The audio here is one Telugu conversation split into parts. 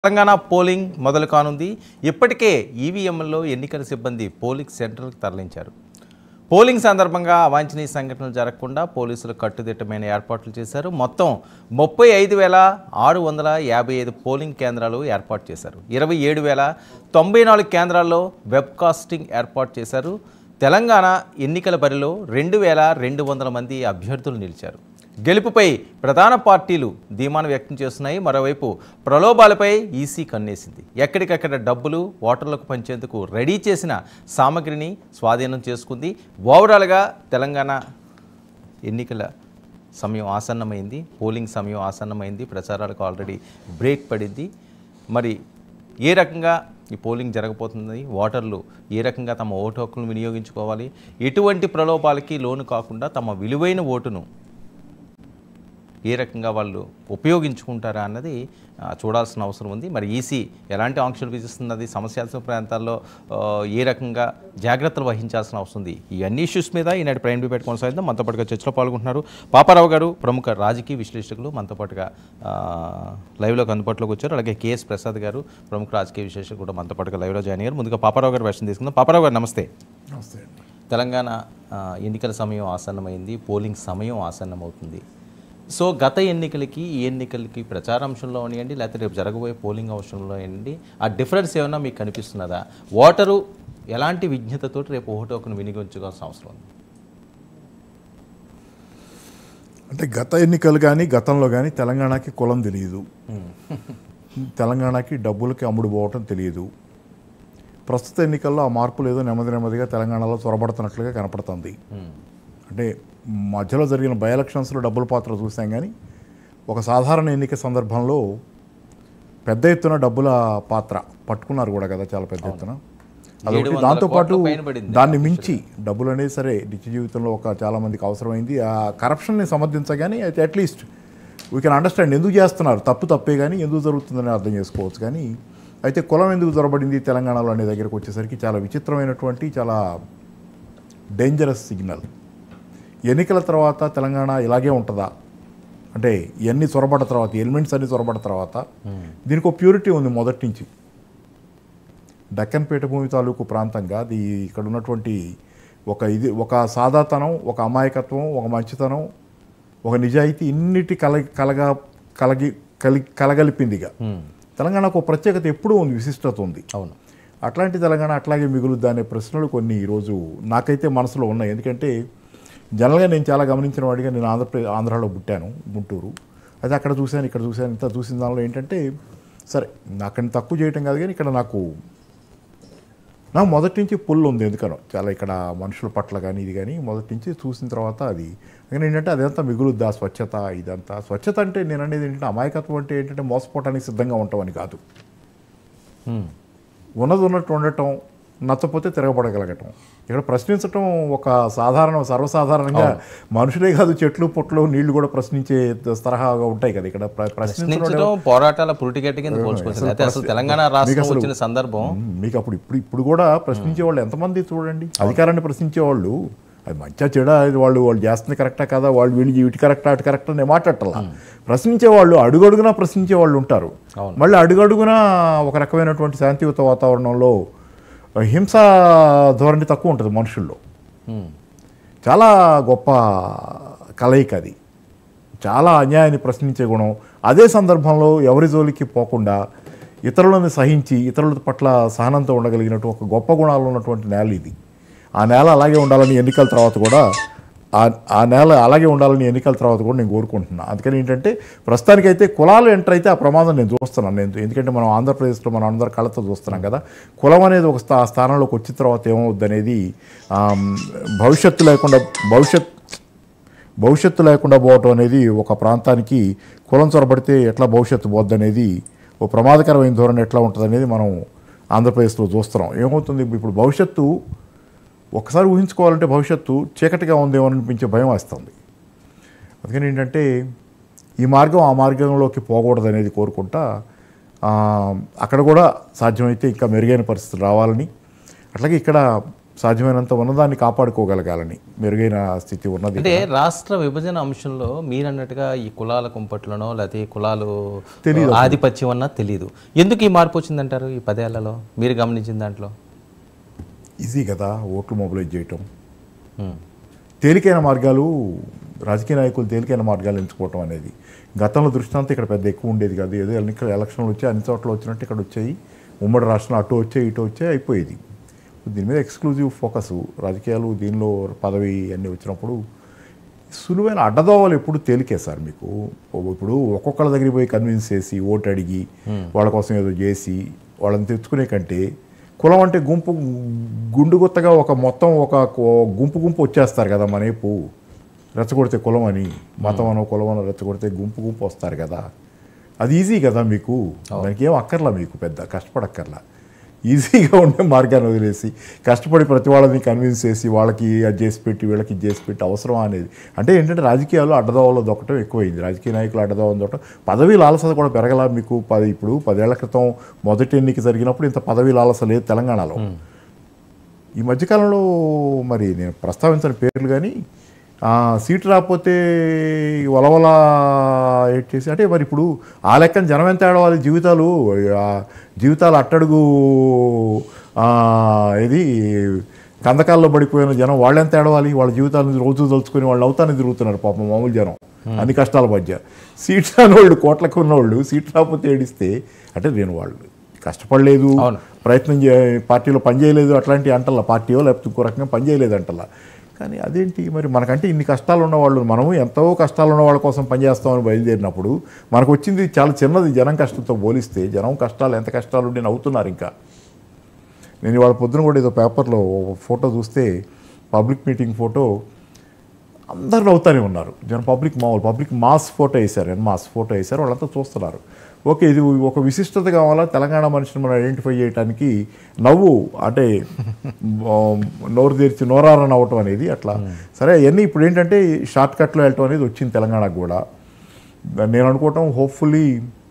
తెలంగాణ పోలింగ్ మొదలు కానుంది ఇప్పటికే ఈవీఎంలలో ఎన్నికల సిబ్బంది పోలింగ్ సెంటర్లకు తరలించారు పోలింగ్ సందర్భంగా అవాంఛనీయ సంఘటనలు జరగకుండా పోలీసులు కట్టుదిట్టమైన ఏర్పాట్లు చేశారు మొత్తం ముప్పై ఐదు వేల ఆరు వందల యాభై ఐదు పోలింగ్ కేంద్రాలు ఏర్పాటు చేశారు ఇరవై ఏడు వేల తొంభై నాలుగు కేంద్రాల్లో వెబ్కాస్టింగ్ ఏర్పాటు చేశారు తెలంగాణ ఎన్నికల బరిలో రెండు వేల రెండు వందల మంది అభ్యర్థులు నిలిచారు గెలుపుపై ప్రధాన పార్టీలు ధీమాను వ్యక్తం చేస్తున్నాయి మరోవైపు ప్రలోభాలపై ఈసీ కన్నేసింది ఎక్కడికక్కడ డబ్బులు ఓటర్లకు పంచేందుకు రెడీ చేసిన సామగ్రిని స్వాధీనం చేసుకుంది ఓవరాల్గా తెలంగాణ ఎన్నికల సమయం ఆసన్నమైంది పోలింగ్ సమయం ఆసన్నమైంది ప్రచారాలకు ఆల్రెడీ బ్రేక్ పడింది మరి ఏ రకంగా ఈ పోలింగ్ జరగబోతుంది ఓటర్లు ఏ రకంగా తమ ఓటు హక్కులను వినియోగించుకోవాలి ఎటువంటి ప్రలోభాలకి లోను కాకుండా తమ విలువైన ఓటును ఏ రకంగా వాళ్ళు ఉపయోగించుకుంటారా అన్నది ఆ, చూడాల్సిన అవసరం ఉంది మరి ఈసీ ఎలాంటి ఆంక్షలు విధిస్తున్నది సమస్యాత్మక ప్రాంతాల్లో ఆ, ఏ రకంగా జాగ్రత్తలు వహించాల్సిన అవసరం ఉంది ఈ అన్ని ఇష్యూస్ మీద ఈనాటి ప్రైమ్ డిబేట్ కొనసాగిద్దాం మనతో పాటుగా చర్చలో పాల్గొంటున్నారు పాపారావు గారు ప్రముఖ రాజకీయ విశ్లేషకులు మనతో పాటుగా ఆ, లైవ్లోకి అందుబాటులోకి వచ్చారు అలాగే కేఎస్ ప్రసాద్ గారు ప్రముఖ రాజకీయ విశ్లేషకులు కూడా మనతో పాటుగా లైవ్లో జాయిన్ అయ్యారు ముందుగా పాపారావు గారు వెర్షన్ తీసుకుందాం పాపారావు గారు నమస్తే నమస్తే అండి తెలంగాణ ఆ, ఎన్నికల సమయం ఆసన్నమైంది పోలింగ్ సమయం ఆసన్నమవుతుంది సో గత ఎన్నికలకి ఈ ఎన్నికలకి ప్రచారాంశంలో ఉన్నాయండి లేకపోతే రేపు జరగబోయే పోలింగ్ అంశంలో ఏంటి ఆ డిఫరెన్స్ ఏమైనా మీకు కనిపిస్తున్నదా ఓటరు ఎలాంటి విజ్ఞతతో రేపు ఓటు హక్కును వినియోగించుకోవాల్సిన అవసరం ఉంది అంటే గత ఎన్నికలు కానీ గతంలో కానీ తెలంగాణకి కులం తెలియదు తెలంగాణకి డబ్బులకి అమ్ముడు పోవటం తెలియదు ప్రస్తుత ఎన్నికల్లో ఆ మార్పులు ఏదో నెమ్మది నెమ్మదిగా తెలంగాణలో చొరబడుతున్నట్లుగా కనపడుతుంది అంటే మధ్యలో జరిగిన బై ఎలక్షన్స్లో డబ్బుల పాత్ర చూసాం కానీ ఒక సాధారణ ఎన్నిక సందర్భంలో పెద్ద ఎత్తున డబ్బుల పాత్ర పట్టుకున్నారు కూడా కదా చాలా పెద్ద ఎత్తున అదొకటి 700 దాంతోపాటు కోట్ల పైన పడింది. దాన్ని మించి డబ్బులు అనేది సరే నిత్య జీవితంలో ఒక చాలా మందికి అవసరమైంది ఆ కరప్షన్ని సమర్థించగానే అయితే అట్లీస్ట్ వీ కెన్ అండర్స్టాండ్ ఎందుకు చేస్తున్నారు తప్పు తప్పే కానీ ఎందుకు జరుగుతుందని అర్థం చేసుకోవచ్చు కానీ అయితే కులం ఎందుకు జొరబడింది తెలంగాణలో అనే దగ్గరకు వచ్చేసరికి చాలా విచిత్రమైనటువంటి చాలా డేంజరస్ సిగ్నల్ ఎన్నికల తర్వాత తెలంగాణ ఇలాగే ఉంటుందా అంటే ఇవన్నీ చొరబడ్డ తర్వాత ఎలిమెంట్స్ అన్ని చొరబడ్డ తర్వాత దీనికి ఒక ప్యూరిటీ ఉంది మొదటి నుంచి డక్కన్ పీఠభూమి తాలూకు ప్రాంతంగా అది ఇక్కడ ఉన్నటువంటి ఒక ఇది ఒక సాదాతనం ఒక అమాయకత్వం ఒక మంచితనం ఒక నిజాయితీ ఇన్నిటి కలగి కలగా కలగి కలి కలగలిపిందిగా తెలంగాణకు ఒక ప్రత్యేకత ఎప్పుడూ ఉంది విశిష్టత ఉంది అవును అట్లాంటి తెలంగాణ అట్లాగే మిగులుద్దా అనే ప్రశ్నలు కొన్ని ఈరోజు నాకైతే మనసులో ఉన్నాయి ఎందుకంటే జనరల్గా నేను చాలా గమనించిన వాడిగా నేను ఆంధ్రప్రదేశ్ ఆంధ్రాలో పుట్టాను గుంటూరు అయితే అక్కడ చూశాను ఇక్కడ చూశాను ఇంత చూసిన దానిలో ఏంటంటే సరే అక్కడ తక్కువ చేయటం కాదు కానీ ఇక్కడ నాకు నా మొదటి నుంచి పుల్ ఉంది ఎందుకనో చాలా ఇక్కడ మనుషుల పట్ల కానీ ఇది కానీ మొదటి నుంచి చూసిన తర్వాత అది కానీ ఏంటంటే అదంతా మిగులుద్దా స్వచ్ఛత ఇదంతా స్వచ్ఛత అంటే నేను అనేది ఏంటంటే అమాయకత్వం అంటే ఏంటంటే మోసపోవటానికి సిద్ధంగా ఉంటామని కాదు Hmm. ఉన్నది ఉన్నట్టు ఉండటం నచ్చపోతే తిరగబడగలగటం ఇక్కడ ప్రశ్నించటం ఒక సాధారణ సర్వసాధారణంగా మనుషులే కాదు చెట్లు పుట్లు నీళ్లు కూడా ప్రశ్నించే తరహాగా ఉంటాయి కదా ఇక్కడ ప్ర- ప్రశ్నించడం ప్రశ్నించడం పోరాటాల పురిటిగట్టి కింద పోల్చుకోవచ్చు అయితే అసలు తెలంగాణ రాష్ట్రం అసలు- వచ్చిన సందర్భం మీకు అప్పుడు ఇప్పుడు ఇప్పుడు కూడా ప్రశ్నించే వాళ్ళు ఎంతమంది చూడండి అధికారాన్ని ప్రశ్నించే వాళ్ళు అది మంచిగా చెడా అది వాళ్ళు వాళ్ళు చేస్తుంది కరెక్టా కదా వాళ్ళు వీళ్ళు ఇటు కరెక్టా అటు కరెక్టా నేను మాట్లాడాల ప్రశ్నించే వాళ్ళు అడుగడుగునా ప్రశ్నించే వాళ్ళు ఉంటారు అవును. మళ్ళీ అడుగడుగునా ఒక రకమైనటువంటి శాంతియుత వాతావరణంలో హింసా ధోరణి తక్కువ ఉంటుంది మనుషుల్లో Hmm. చాలా గొప్ప కలయిక అది చాలా అన్యాయాన్ని ప్రశ్నించే గుణం అదే సందర్భంలో ఎవరి జోలికి పోకుండా ఇతరులను సహించి ఇతరుల పట్ల సహనంతో ఉండగలిగినట్టు ఒక గొప్ప గుణాలు ఉన్నటువంటి నేల ఇది ఆ నేల అలాగే ఉండాలని ఎన్నికల తర్వాత కూడా ఆ ఆ నేల అలాగే ఉండాలని ఎన్నికల తర్వాత కూడా నేను కోరుకుంటున్నాను అందుకని ఏంటంటే ప్రస్తుతానికైతే కులాలు ఎంటర్ అయితే ఆ ప్రమాదం నేను చూస్తున్నాను నేను ఎందుకంటే మనం ఆంధ్రప్రదేశ్లో మనం అందరి కళ్ళతో చూస్తున్నాం కదా కులం అనేది ఒక స్థా స్థానంలోకి వచ్చిన తర్వాత ఏమవుద్ది అనేది ఆమ్, భవిష్యత్తు లేకుండా భవిష్యత్ భవిష్యత్తు లేకుండా పోవటం అనేది ఒక ప్రాంతానికి కులం చొరబడితే ఎట్లా భవిష్యత్తు పోద్ది అనేది ఓ ప్రమాదకరమైన ధోరణి ఎట్లా ఉంటుంది అనేది మనం ఆంధ్రప్రదేశ్లో చూస్తున్నాం ఏమవుతుంది ఇప్పుడు భవిష్యత్తు ఒకసారి ఊహించుకోవాలంటే భవిష్యత్తు చీకటిగా ఉందేమో అనిపించే భయం వేస్తుంది అందుకని ఏంటంటే ఈ మార్గం ఆ మార్గంలోకి పోకూడదు అనేది కోరుకుంటా ఆ, అక్కడ కూడా సాధ్యమైతే ఇంకా మెరుగైన పరిస్థితులు రావాలని అట్లాగే ఇక్కడ సాధ్యమైనంత ఉన్నదాన్ని కాపాడుకోగలగాలని మెరుగైన స్థితి ఉన్నది అంటే రాష్ట్ర విభజన అంశంలో మీరన్నట్టుగా ఈ కులాల కుంపట్లనో లేకపోతే ఈ కులాలు ఆధిపత్యం అన్నా తెలియదు ఎందుకు ఈ మార్పు వచ్చిందంటారు ఈ పదేళ్లలో మీరు గమనించిన దాంట్లో ఈజీ కదా ఓట్లు మొబిలైజ్ చేయటం ఉమ్. తేలికైన మార్గాలు రాజకీయ నాయకులు తేలికైన మార్గాలు ఎంచుకోవటం అనేది గతంలో దృష్టాంతం ఇక్కడ పెద్ద ఎక్కువ ఉండేది కాదు ఏదో ఎన్నికల ఎలక్షన్లు వచ్చాయి అన్ని చోట్ల వచ్చినట్టు ఇక్కడ వచ్చాయి ఉమ్మడి రాష్ట్రంలో అటు వచ్చాయి ఇటు వచ్చాయి అయిపోయేది దీని మీద ఎక్స్క్లూజివ్ ఫోకస్ రాజకీయాలు దీనిలో పదవి అన్నీ వచ్చినప్పుడు సులువైన అడ్డదోవలు ఎప్పుడు తేలికే సార్ మీకు ఇప్పుడు ఒక్కొక్కళ్ళ దగ్గరికి పోయి కన్విన్స్ చేసి ఓటు అడిగి వాళ్ళ కోసం ఏదో చేసి వాళ్ళని తెచ్చుకునే కంటే కులం అంటే గుంపు గుండు గుత్తగా ఒక మొత్తం ఒక కో- గుంపు గుంపు వచ్చేస్తారు కదా మన వైపు రెచ్చగొడితే కులం అని మతం అనో కులం అనో రెచ్చగొడితే గుంపు గుంపు వస్తారు కదా అది ఈజీ కదా మీకు దానికి ఏం అక్కర్లా మీకు పెద్ద కష్టపడక్కర్లా ఈజీగా ఉండే మార్గాన్ని వదిలేసి కష్టపడి ప్రతి వాళ్ళని కన్విన్స్ చేసి వాళ్ళకి అది చేసి పెట్టి వీళ్ళకి ఇది చేసి పెట్టి అవసరం అనేది అంటే ఏంటంటే రాజకీయాలు అడ్డదోవలో దొక్కటం ఎక్కువైంది రాజకీయ నాయకులు అడ్డదోవలో దొక్కటం పదవి లాలస కూడా పెరగల మీకు పది ఇప్పుడు పదేళ్ల క్రితం మొదటి ఎన్నిక జరిగినప్పుడు ఇంత పదవి లాలస లేదు తెలంగాణలో ఈ మధ్యకాలంలో మరి నేను ప్రస్తావించిన పేర్లు కానీ ఆ, సీటు రాకపోతే వలవల ఏడ్ చేసి అంటే మరి ఇప్పుడు ఆ లెక్కన జనం ఎంత ఏడవాలి జీవితాలు ఆ, జీవితాలు అట్టడుగు ఆ, ఇది కందకాల్లో పడిపోయిన జనం వాళ్ళు ఎంత ఏడవాలి వాళ్ళ జీవితాలను రోజు తలుచుకొని వాళ్ళు అవుతానే తిరుగుతున్నారు పాపం మామూలు జనం అన్ని కష్టాల మధ్య సీట్ రాని వాళ్ళు కోట్లకు ఉన్నవాళ్ళు సీట్ రాకపోతే ఏడిస్తే అంటే నేను వాళ్ళు కష్టపడలేదు అవును. ప్రయత్నం చే పార్టీలో పనిచేయలేదు అట్లాంటి అంటల్లా పార్టీయో లేకపోతే ఇంకో రకంగా పనిచేయలేదు అంటల్లా కానీ అదేంటి మరి మనకంటే ఇన్ని కష్టాలు ఉన్నవాళ్ళు మనము ఎంతో కష్టాలు ఉన్న వాళ్ళ కోసం పనిచేస్తామని బయలుదేరినప్పుడు మనకు వచ్చింది చాలా చిన్నది జనం కష్టంతో పోలిస్తే జనం కష్టాలు ఎంత కష్టాలు ఉండి నవ్వుతున్నారు ఇంకా నేను ఇవాళ పొద్దున కూడా ఏదో పేపర్లో ఒక ఫోటో చూస్తే పబ్లిక్ మీటింగ్ ఫోటో అందరు నవ్వుతానే ఉన్నారు జనం పబ్లిక్ మామూలు పబ్లిక్ మాస్ ఫోటో వేశారు ఎన్ మాస్ ఫోటో వేశారు వాళ్ళంతా చూస్తున్నారు ఓకే ఇది ఒక విశిష్టత కావాలా తెలంగాణ మనిషిని మనం ఐడెంటిఫై చేయడానికి నవ్వు అంటే ఆ, నోరు తెరిచి నోరార నవ్వటం అనేది అట్లా సరే అవన్నీ ఇప్పుడు ఏంటంటే షార్ట్ కట్లో వెళ్ళటం అనేది వచ్చింది తెలంగాణకు కూడా నేను అనుకోవటం హోప్ఫుల్లీ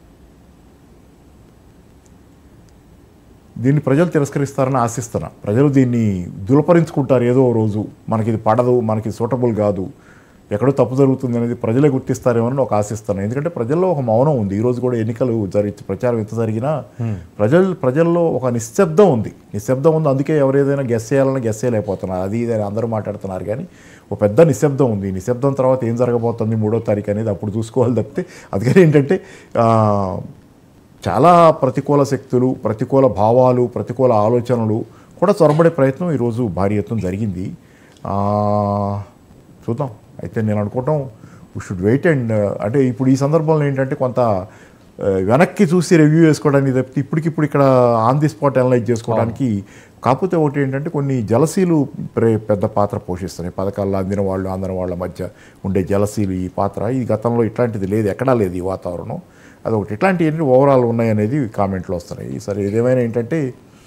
దీన్ని ప్రజలు తిరస్కరిస్తారని ఆశిస్తున్నా ప్రజలు దీన్ని దులపరించుకుంటారు ఏదో ఓ రోజు మనకి ఇది పడదు మనకి సూటబుల్ కాదు ఎక్కడో తప్పు జరుగుతుంది అనేది ప్రజలే గుర్తిస్తారేమో అని ఒక ఆశిస్తున్నాను ఎందుకంటే ప్రజల్లో ఒక మౌనం ఉంది ఈ రోజు కూడా ఎన్నికలు జరిగి ప్రచారం ఎంత జరిగినా ప్రజలు ప్రజల్లో ఒక నిశ్శబ్దం ఉంది నిశ్శబ్దం ఉంది అందుకే ఎవరేదైనా గెస్ చేయాలని గెస్ చేయలేకపోతున్నారు అది ఇది అని అందరూ మాట్లాడుతున్నారు కానీ ఒక పెద్ద నిశ్శబ్దం ఉంది ఈ నిశ్శబ్దం తర్వాత ఏం జరగబోతుంది మూడో తారీఖు అనేది అప్పుడు చూసుకోవాలి తప్పితే అందుకని ఏంటంటే ఆ, చాలా ప్రతికూల శక్తులు ప్రతికూల భావాలు ప్రతికూల ఆలోచనలు కూడా చొరబడే ప్రయత్నం ఈరోజు భారీ ఎత్తున జరిగింది ఆ, చూద్దాం అయితే నేను అనుకోవటం వీ షుడ్ వెయిట్ అండ్ అంటే ఇప్పుడు ఈ సందర్భంలో ఏంటంటే కొంత ఆ, వెనక్కి చూసి రివ్యూ చేసుకోవడానికి తప్పితే ఇప్పటికిప్పుడు ఇక్కడ ఆన్ ది స్పాట్ అనలైజ్ చేసుకోవడానికి కాకపోతే ఒకటి ఏంటంటే కొన్ని జలసీలు ప్రే- పెద్ద పాత్ర పోషిస్తున్నాయి పథకాల్లో అందిన వాళ్ళు అందిన వాళ్ళ మధ్య ఉండే జలసీలు ఈ పాత్ర ఈ గతంలో ఇట్లాంటిది లేదు ఎక్కడా లేదు ఈ వాతావరణం అదొకటి ఇట్లాంటివన్నీ ఓవరాల్ ఉన్నాయనేది కామెంట్లు వస్తున్నాయి సరే ఏదేమైనా ఏంటంటే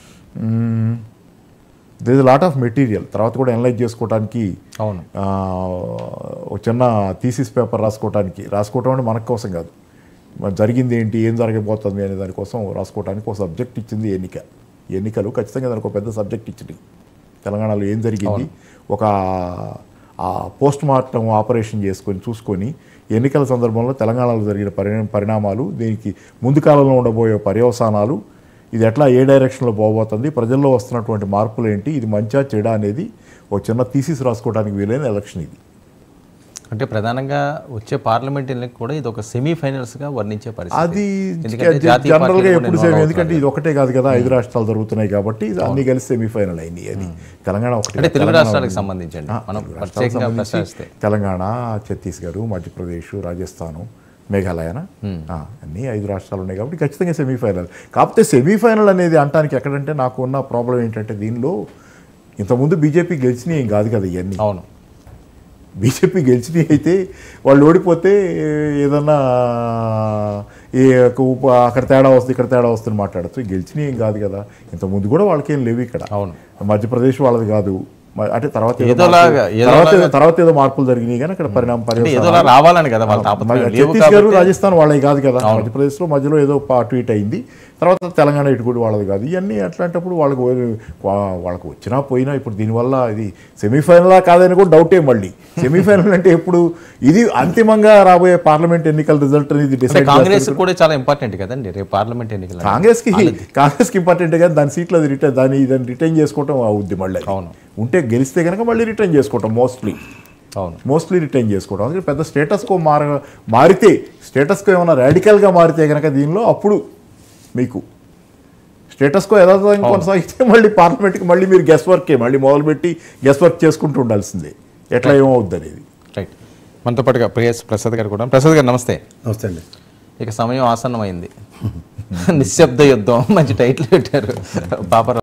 there is lot of material తర్వాత కూడా అనలైజ్ చేసుకోవడానికి అవును ఆ, ఒక చిన్న థీసిస్ పేపర్ రాసుకోవడానికి రాసుకోవటం అంటే మన కోసం కాదు మరి జరిగింది ఏంటి ఏం జరగబోతుంది అనే దానికోసం రాసుకోవడానికి ఒక సబ్జెక్ట్ ఇచ్చింది ఎన్నిక ఎన్నికలు ఖచ్చితంగా దానికి ఒక పెద్ద సబ్జెక్ట్ ఇచ్చింది తెలంగాణలో ఏం జరిగింది ఒక ఆ పోస్ట్ మార్టం ఆపరేషన్ చేసుకొని చూసుకొని ఎన్నికల సందర్భంలో తెలంగాణలో జరిగిన పరిణా పరిణామాలు దీనికి ముందు కాలంలో ఉండబోయే పర్యవసానాలు ఇది ఎట్లా ఏ డైరెక్షన్లో పోబోతుంది ప్రజల్లో వస్తున్నటువంటి మార్పులు ఏంటి ఇది మంచా చెడా అనేది ఒక చిన్న థీసిస్ రాసుకోవడానికి వీలైన ఎలక్షన్ ఇది అంటే ప్రధానంగా వచ్చే పార్లమెంట్ ఎన్నిక కూడా ఇది ఒక సెమీఫైనల్స్ గా వర్ణించే పరిస్థితి అది ఎందుకంటే జాతీయ జనరల్ గా పార్టీలు ఎప్పుడు కూడా సేమ్ involve ఎందుకంటే ఇది ఒకటే కాదు కదా ఐదు రాష్ట్రాలు జరుగుతున్నాయి కాబట్టి ఇది అన్ని కలిసి సెమీఫైనల్ అయినాయి అది తెలంగాణ ఒకటి అంటే తెలుగు తెలంగాణ రాష్ట్రాలకు సంబంధించండి ఆ, మనం తెలుగు రాష్ట్రాలకు ప్రత్యేకంగా సంబంధించి ప్రస్తావిస్తే తెలంగాణ ఛత్తీస్గఢ్ మధ్యప్రదేశ్ రాజస్థాన్ మేఘాలయన ఆ, అన్ని ఐదు రాష్ట్రాలు ఉన్నాయి కాబట్టి ఖచ్చితంగా సెమీఫైనల్ కాకపోతే సెమీఫైనల్ అనేది అంటానికి ఎక్కడంటే నాకు ఉన్న ప్రాబ్లం ఏంటంటే దీనిలో ఇంతకుముందు బీజేపీ గెలిచినాయి ఏం కాదు కదా ఇవన్నీ అవును బీజేపీ గెలిచినవి అయితే వాళ్ళు ఓడిపోతే ఏదన్నా ఏ ఉప- అక్కడ తేడా వస్తుంది ఇక్కడ తేడా వస్తుంది మాట్లాడచ్చు గెలిచినవి ఏం కాదు కదా ఇంత ముందు కూడా వాళ్ళకేం లేవు ఇక్కడ అవును మధ్యప్రదేశ్ వాళ్ళది కాదు మ- అంటే తర్వాత ఏదో ఏదోలాగా, మార్పులు- ఏదోలాగా- తర్వాత ఏదో- తర్వాత ఏదో మార్పులు జరిగినాయి కానీ అక్కడ పరిణామ అంటే పర్యవసానాలు ఏదోలా రావాలని కదా వాళ్ళ తాపత్రయం లేవు ఛత్తీస్గఢ్ కాబట్టి రాజస్థాన్ వాళ్ళవి కాదు కదా మధ్యప్రదేశ్లో మధ్యలో ఏదో పా- అటు ఇటు అయింది తర్వాత తెలంగాణ ఇటు కూడా వాళ్ళది కాదు ఇవన్నీ అట్లాంటప్పుడు వాళ్ళకి వా- వా- వాళ్ళకి వచ్చినా పోయినా ఇప్పుడు దీనివల్ల ఇది సెమీఫైనలా కాదని కూడా డౌటే మళ్ళీ సెమీఫైనల్ అంటే ఇప్పుడు ఇది అంతిమంగా రాబోయే పార్లమెంట్ ఎన్నికల రిజల్ట్ అనేది అంటే డిసైడ్ కాంగ్రెస్ కూడా చాలా ఇంపార్టెంట్ కదండి రేపు పార్లమెంట్ ఎన్నికలు అంటే. కాంగ్రెస్ కి కాంగ్రెస్ కి ఇంపార్టెంట్ కానీ దాని సీట్లు అది రిటర్న్ దాన్ని దాన్ని రిటర్న్ చేసుకోవటం అవుద్ది మళ్ళీ అవును. ఉంటే గెలిస్తే కనుక మళ్ళీ రిటర్న్ చేసుకోవటం మోస్ట్లీ అవును మోస్ట్లీ రిటైన్ చేసుకోవడం అందుకే పెద్ద స్టేటస్కో మార మారితే స్టేటస్కో ఏమైనా రాడికల్గా మారితే కనుక దీనిలో అప్పుడు మీకు స్టేటస్కో యథాతథంగా కొనసాగితే మళ్ళీ పార్లమెంట్కి మళ్ళీ మీరు గెస్ వర్కే మళ్ళీ మొదలుపెట్టి గెస్ వర్క్ చేసుకుంటూ ఉండాల్సిందే ఎట్లా ఏమవుద్ది అనేది రైట్ మనతో పాటుగా ప్రియేష్ ప్రసాద్ గారు కూడా ప్రసాద్ గారు నమస్తే నమస్తే అండి ఇక సమయం ఆసన్నమైంది నిశ్శబ్ద యుద్ధం మంచి టైటిల్ పెట్టారు పాప